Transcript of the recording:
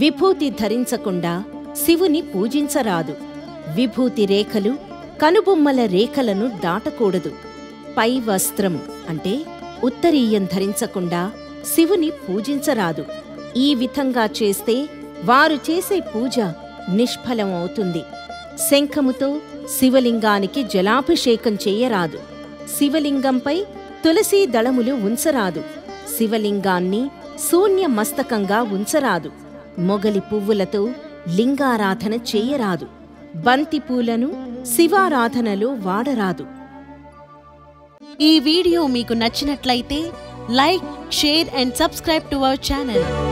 విభూతి ధరించకుండా శివుని పూజించరాదు విభూతి రేఖలు కనుబొమ్మల రేఖలను దాటకూడదు పై వస్త్రం అంటే ఉత్తరీయం ధరించకుండా శివుని పూజించరాదు ఈ విధంగా చేస్తే వారు చేసే పూజ నిష్ఫలం అవుతుంది శంఖముతో శివలింగానికి జలాభిషేకం చెయ్యరాదు శివలింగంపై తులసీ దళములు ఉంచరాదు శివలింగాన్ని శూన్య మస్తకంగా ఉంచరాదు మొగలి పువ్వులతో లింగారాధన చెయ్యరాదు బంతి పూలను శివారాధనలో వాడరాదు ఈ వీడియో మీకు నచ్చినట్లయితే like share and subscribe to our channel